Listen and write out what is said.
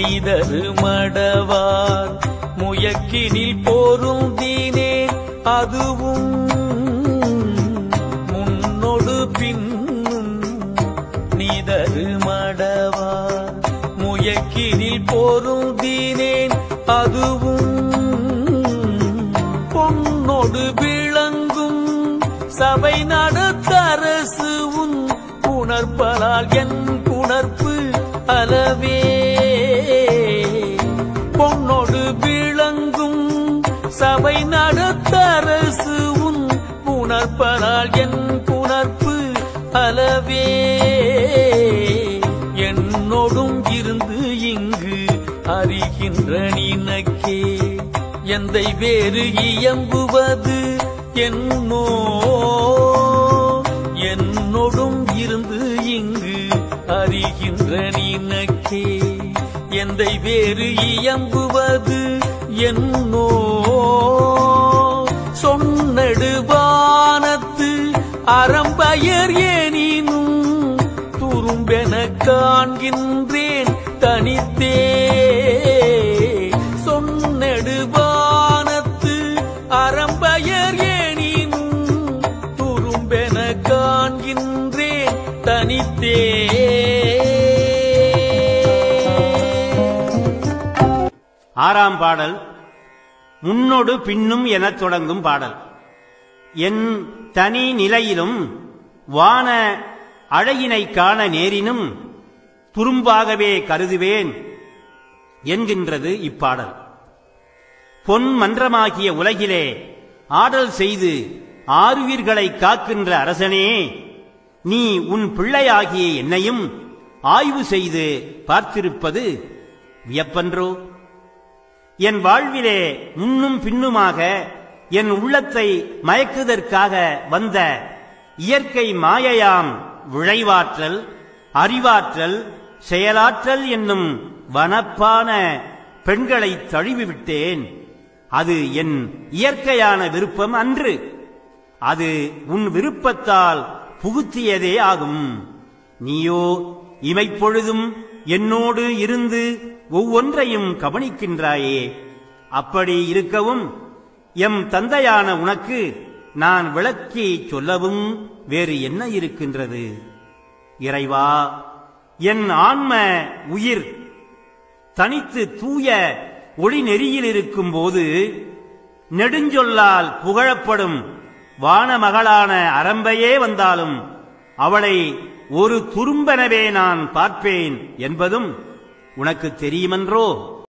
நீதரு மடவார் முயக்கினில் பொருந்தினே அதுவும் முன்னொடு பின்னும் நீதரு மடவார் முயக்கினில் பொருந்தினேன் அதுவும் பொன்னொடு விளங்கும் சபை நடத்தரசு உன் புணர்ப்பலால் என் புணர்ப்பு அளவே பொன்னொடு விளங்கும் சபை நடத்தரசு உன் புணர்ப்பலால் என் புணர்ப்பு அளவே என்னோடும் இருந்து இங்கு அறிகின்ற நினக்கே எந்தை வேறு இயம்புவது என்னோ என்னோடும் இருந்து இங்கு அறிகின்ற நினக்கே எந்தை வேறு இயம்புவது என்னோ சொன்னெடுவானத்து அறம்பயர் ஏனினும் துரும்பென காண்கின்றேன் தனித்தே சொன்னெடுவானத்து அறம்பயர் ஏனினும் துரும்பென காண்கின்றேன் தனித்தே ஆறாம் பாடல் முன்னொடு பின்னும் எனத் தொடங்கும் பாடல் என் தனி நிலையிலும் வான அழகினைக் காண நேரினும் துரும்பாகவே கருதுவேன் என்கின்றது இப்பாடல் பொன் மன்றமாகிய உலகிலே ஆடல் செய்து ஆருயிர்களை காக்கின்ற அரசனே நீ உன் பிள்ளையாகிய என்னையும் ஆய்வு செய்து பார்த்திருப்பது வியப்பன்றோ என் வாழ்விலே முன்னும் பின்னுமாக என் உள்ளத்தை மயக்குதற்காக வந்த இயற்கை மாயையாம் விளைவாற்றல் அறிவாற்றல் செயலாற்றல் என்னும் வனப்பான பெண்களை தழுவிவிட்டேன் அது என் இயற்கையான விருப்பம் அன்று அது உன் விருப்பத்தால் புகுத்தியதே ஆகும் நீயோ இமைப்பொழுதும் என்னோடு இருந்து ஒவ்வொன்றையும் கவனிக்கின்றாயே அப்படி இருக்கவும் எம் தந்தையான உனக்கு நான் விளக்கி சொல்லவும் வேறு என்ன இருக்கின்றது இறைவா என் ஆன்ம உயிர் தனித்து தூய ஒளி நெறியில் இருக்கும் போது நெடுஞ்சொல்லால் புகழப்படும் வானமகளான அரம்பையே வந்தாலும் அவளை ஒரு துரும்பெனவே நான் பார்ப்பேன் என்பதும் உனக்கு தெரியுமன்றோ